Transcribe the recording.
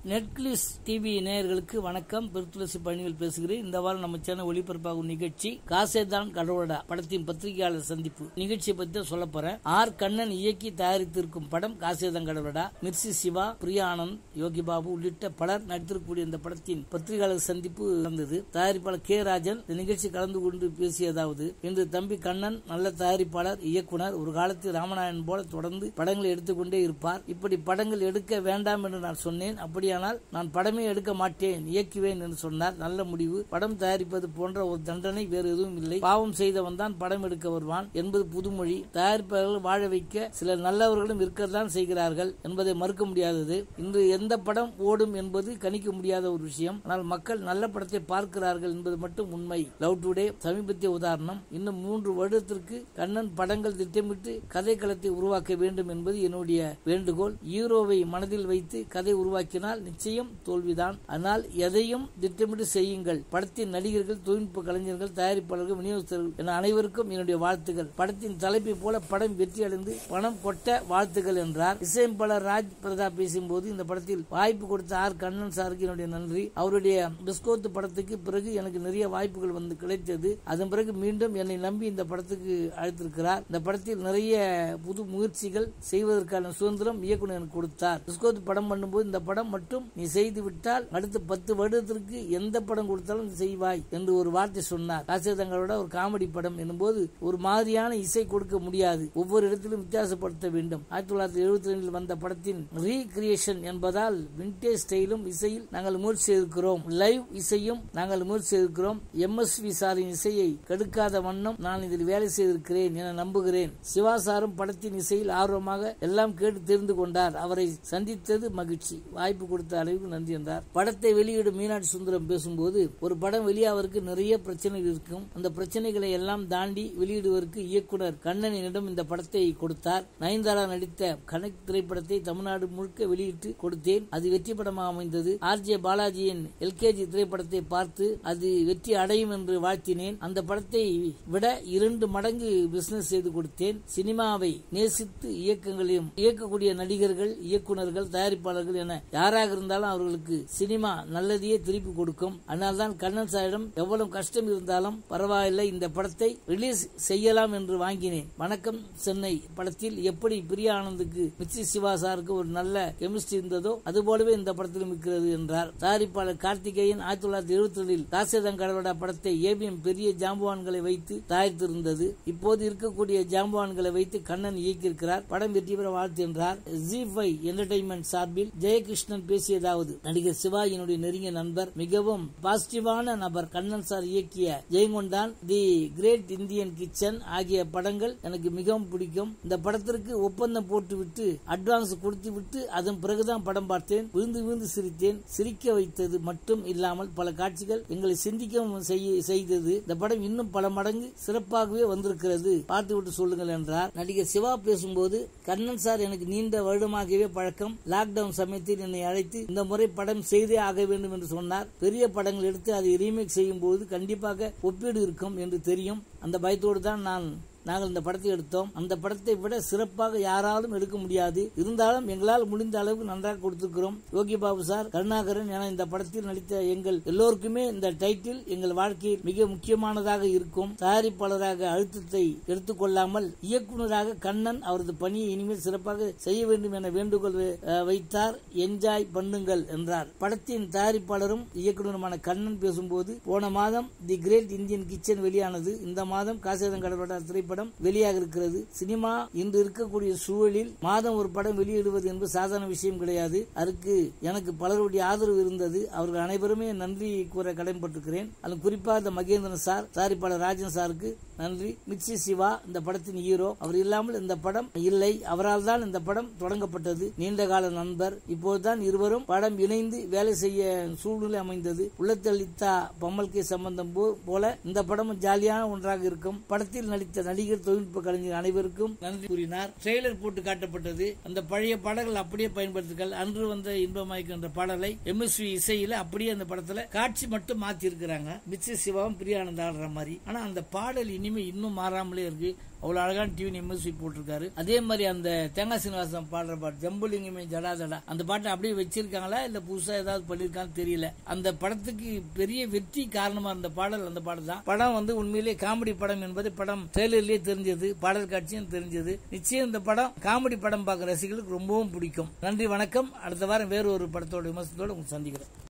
நெட்கிளிஸ் TV நேயர்களுக்கு வணக்கம் பெருத்துளசி பணிகள் பேசுகிறேன் இந்த வாரம் நம்ம சேனல் ஒளிபரப்பாகும் நிகழ்ச்சி காசேதான் கடவுளடா படத்தின் பத்திரிகையாளர் சந்திப்பு நிகழ்ச்சியை பத்தி தான் சொல்ல போறேன் ஆர் கண்ணன் இயக்கி தயாரித்திருக்கும் படம் காசேதான் கடவுளடா மிர்சி சிவா பிரியா ஆனந்த் யோகி பாபு உள்ளிட்ட பலர் நடித்திருக்கக்கூடிய இந்த படத்தின் பத்திரிகையாளர் சந்திப்பு நடந்தது தயாரிப்பாளர் கே ராஜன் இந்த நிகழ்ச்சி கலந்து கொண்டு பேசியதாவது இன்று தம்பி கண்ணன் நல்ல தயாரிப்பாளர் இயக்குனர் ஒரு காலத்தில் ராமநாயன் போல தொடர்ந்து படங்களை எடுத்துக்கொண்டே இருப்பார் இப்படி படங்கள் எடுக்க வேண்டாம் என்று நான் சொன்னேன் அப்படியானால் நான் படமே எடுக்க மாட்டேன் இயக்குவேன் என்று சொன்னார் நல்ல முடிவு படம் தயாரிப்பது போன்ற ஒரு தண்டனை வேறு எதுவும் இல்லை பாவம் செய்தவன் தான் படம் எடுக்க வருவான் என்பது புதுமொழி தயாரிப்பாளர்கள் வாழ வைக்க சில நல்லவர்களும் இருக்கத்தான் செய்கிறார்கள் என்பதை மறுக்க முடியாதது இன்று எந்த படம் ஓடும் என்பது கணிக்க முடியாத ஒரு விஷயம் ஆனால் மக்கள் நல்ல படத்தை பார்க்கிறார்கள் என்பது மட்டும் உண்மை லவ் டுடே சமீபத்திய உதாரணம் இன்னும் மூன்று வருடத்திற்கு கண்ணன் படங்கள் திட்டமிட்டு கதை களத்தை உருவாக்க வேண்டும் என்பது என்னுடைய வேண்டுகோள் ஹீரோவை மனதில் வைத்து கதை உருவாக்கினால் நிச்சயம் தோல்விதான் ஆனால் எதையும் திட்டமிட்டு செய்யுங்கள் படத்தின் நடிகர்கள் தொழில்நுட்ப கலைஞர்கள் தயாரிப்பாளர்கள் விநியோகஸ்தர்கள் என அனைவருக்கும் என்னுடைய வாழ்த்துக்கள் படத்தின் தலைப்பை போல படம் வெற்றி அடைந்து பணம் கொட்ட வாழ்த்துக்கள் என்றார் இசையமைப்பாளர் ராஜ் பிரதாப் பேசும்போது இந்த படத்தில் வாய்ப்பு கொடுத்த ஆர் கண்ணன் சாருக்கு என்னுடைய நன்றி அவருடைய பிஸ்கோத்து படத்துக்கு பிறகு எனக்கு நிறைய வாய்ப்புகள் வந்து கிடைத்தது அதன் பிறகு மீண்டும் என்னை நம்பி இந்த படத்துக்கு அழைத்திருக்கிறார் இந்த படத்தில் நிறைய புது முயற்சிகள் செய்வதற்கான சுதந்திரம் இயக்குனர் எனக்கு கொடுத்தார் பிஸ்கோத்து படம் பண்ணும்போது இந்த படம் மட்டும் நீ செய்து விட்டால் அடுத்த பத்து வருடத்திற்கு எந்த படம் கொடுத்தாலும் நீ செய்வாய் என்று ஒரு வார்த்தை சொன்னார் காசிதங்களோட ஒரு காமெடி படம் என்னும்போது ஒரு மாதிரியான இசை கொடுக்க முடியாது ஒவ்வொரு இடத்திலும் வித்தியாசப்படுத்த வேண்டும் ஆயிரத்தி தொள்ளாயிரத்தி எழுபத்தி ரெண்டில் வந்த படத்தின் ரீகிரியேஷன் என்பதால் விண்டேஜ் ஸ்டைலும் இசையில் நாங்கள் முயற்சி செய்திருக்கிறோம் லைவ் இசையும் நாங்கள் முயற்சி செய்திருக்கிறோம் எம் எஸ் வி சாரின் இசையை கெடுக்காத வண்ணம் நான் இதில் வேலை செய்திருக்கிறேன் என நம்புகிறேன் சிவா சாரும் படத்தின் இசையில் ஆர்வமாக எல்லாம் கேட்டு தெரிந்து கொண்டார் அவரை சந்தித்தது மகிழ்ச்சி வாய்ப்பு கொடுத்த அளவுக்கு நன்றி என்றார் படத்தை வெளியிடும் மீனாட்சி சுந்தரம் பேசும்போது ஒரு படம் வெளியாவதற்கு நிறைய பிரச்சனைகள் இருக்கும் அந்த பிரச்சனைகளை எல்லாம் தாண்டி வெளியிடுவதற்கு இயக்குனர் கண்ணனிடம் இந்த படத்தை கொடுத்தார் நயன்தாரா நடித்த கனெக்ட் திரைப்படத்தை தமிழ்நாடு முழுக்க வெளியிட்டு கொடுத்தேன் அது வெற்றி படமாக அமைந்தது ஆர் ஜே பாலாஜியின் எல்கேஜி திரைப்படத்தை பார்த்து அது வெற்றி அடையும் என்று வாழ்த்தினேன் அந்த படத்தை விட இரண்டு மடங்கு பிசினஸ் செய்து கொடுத்தேன் சினிமாவை நேசித்து இயக்கங்களையும் இயக்கக்கூடிய நடிகர்கள் இயக்குனர்கள் தயாரிப்பாளர்கள் என யாராக இருந்தாலும் அவர்களுக்கு சினிமா நல்லதையே திருப்பி கொடுக்கும் அதனால்தான் கண்ணன் சாரிடம் எவ்வளவு கஷ்டம் இருந்தாலும் பரவாயில்லை இந்த படத்தை ரிலீஸ் செய்யலாம் என்று வாங்கினேன் வணக்கம் சென்னை படத்தில் எப்படி பிரியா ஆனந்துக்கு மிச்சி சிவா சாருக்கு ஒரு நல்ல கெமிஸ்ட்ரி இருந்ததோ அதுபோலவே இந்த படத்திலும் இருக்கிறது என்றார் தயாரிப்பாளர் கார்த்திகேயன் ஆயிரத்தி தொள்ளாயிரத்தி எழுபத்தி ரெண்டில் காசேதம் கடவுடா படத்தை ஏபிஎம் பெரிய ஜாம்பவான்களை வைத்து தயாரித்திருந்தது இப்போது இருக்கக்கூடிய ஜாம்பவான்களை வைத்து கண்ணன் இயக்கியிருக்கிறார் படம் வெற்றி பெற வாழ்த்து என்றார் ஜி ஃபைவ் என்டர்டைன்மெண்ட் சார்பில் ஜெயகிருஷ்ணன் பேசியதாவது நடிகர் சிவா என்னுடைய நெருங்கிய நண்பர் மிகவும் பாசிட்டிவான நபர் கண்ணன் சார் இயக்கிய Jayamkondan the great Indian kitchen ஆகிய படங்கள் எனக்கு மிகவும் பிடிக்கும் இந்த படத்திற்கு ஒப்பந்தம் போட்டுவிட்டு அட்வான்ஸ் கொடுத்து விட்டு அதன் பிறகுதான் படம் பார்த்தேன் விழுந்து விழுந்து சிரித்தேன் சிரிக்க வைத்தது மட்டும் இல்லாமல் பல காட்சிகள் எங்களை சிந்திக்கவும் செய்ய- செய்தது இந்த படம் இன்னும் பல மடங்கு சிறப்பாகவே வந்திருக்கிறது பார்த்து விட்டு சொல்லுங்கள் என்றார் நடிகர் சிவா பேசும்போது கண்ணன் சார் எனக்கு நீண்ட வருடமாகவே பழக்கம் லாக்டவுன் சமயத்தில் என்னை அழைத்து இந்த முறை படம் செய்தே ஆக வேண்டும் என்று சொன்னார் பெரிய படங்கள் எடுத்து அதை ரீமேக் செய்யும் போது கண்டிப்பாக ஒப்பீடு இருக்கும் என்று தெரியும் அந்த பயத்தோடு தான் நான் நாங்கள் இந்த படத்தை எடுத்தோம் அந்த படத்தை விட சிறப்பாக யாராலும் எடுக்க முடியாது இருந்தாலும் எங்களால் முடிந்த அளவுக்கு நன்றாக கொடுத்திருக்கிறோம் யோகி பாபு சார் கருணாகரன் என இந்த படத்தில் நடித்த எங்கள் எல்லோருக்குமே இந்த டைட்டில் எங்கள் வாழ்க்கையில் மிக முக்கியமானதாக இருக்கும் தயாரிப்பாளராக அழுத்தத்தை எடுத்துக்கொள்ளாமல் இயக்குநராக கண்ணன் அவரது பணியை இனிமேல் சிறப்பாக செய்ய வேண்டும் என வேண்டுகோள் வை- அஹ் வைத்தார் என்ஜாய் பண்ணுங்கள் என்றார் படத்தின் தயாரிப்பாளரும் இயக்குநருமான கண்ணன் பேசும்போது போன மாதம் தி கிரேட் இந்தியன் கிச்சன் வெளியானது இந்த மாதம் காசேதம் கடவுளா திரைப்படம் வெளியாக இருக்கிறது சினிமா இன்று இருக்கக்கூடிய சூழலில் மாதம் ஒரு படம் வெளியிடுவது என்பது சாதாரண விஷயம் கிடையாது அதற்கு எனக்கு பலருடைய ஆதரவு இருந்தது அவர்கள் அனைவருமே நன்றி கூற கடமைப்பட்டிருக்கிறேன் அது குறிப்பாக இந்த மகேந்திரன் சார் தயாரிப்பாளர் ராஜன் சாருக்கு நன்றி மிச்சி சிவா இந்த படத்தின் ஹீரோ அவர் இல்லாமல் இந்த படம் இல்லை அவரால் தான் இந்த படம் தொடங்கப்பட்டது நீண்ட கால நண்பர் இப்போதுதான் இருவரும் படம் இணைந்து வேலை செய்ய சூழ்நிலை அமைந்தது உள்ளத்தளித்தா பம்மல் கே சம்பந்தம் போ- போல இந்த படமும் ஜாலியான ஒன்றாக இருக்கும் படத்தில் நடித்த நடிகர் தொழில்நுட்ப கலைஞர் அனைவருக்கும் நன்றி கூறினார் ட்ரெய்லர் போட்டு காட்டப்பட்டது அந்த பழைய பாடல்கள் அப்படியே பயன்படுத்துங்கள் அன்று வந்த இன்பமாய்க்கு என்ற பாடலை எம்எஸ்வி இசையில அப்படியே அந்த படத்துல காட்சி மட்டும் மாத்தி இருக்கிறாங்க மிச்ச சிவாவும் பிரியானந்த் ஆடுற மாதிரி ஆனா அந்த பாடல் இனிமே இன்னும் மாறாமலே இருக்கு அவ்வளவு அழகான டியூன் மியூசிக் போட்டிருக்காரு அதே மாதிரி அந்த தேங்காய் சீனிவாசன் பாடுற பாட்டு ஜம்புலிங்கமே ஜடா ஜடா அந்த பாட்டை அப்படியே வச்சிருக்காங்களா இல்ல புதுசா ஏதாவது பண்ணிருக்கான்னு தெரியல அந்த படத்துக்கு பெரிய வெற்றி காரணமா இருந்த பாடல் அந்த பாடல் தான் படம் வந்து உண்மையிலேயே காமெடி படம் என்பது படம் ட்ரெய்லர்லயே தெரிஞ்சது பாடல் காட்சியும் தெரிஞ்சது நிச்சயம் இந்த படம் காமெடி படம் பார்க்க ரசிகர்களுக்கு ரொம்பவும் பிடிக்கும் நன்றி வணக்கம் அடுத்த வாரம் வேறு ஒரு படத்தோட விமர்சனத்தோட உங்களை சந்திக்கிறேன்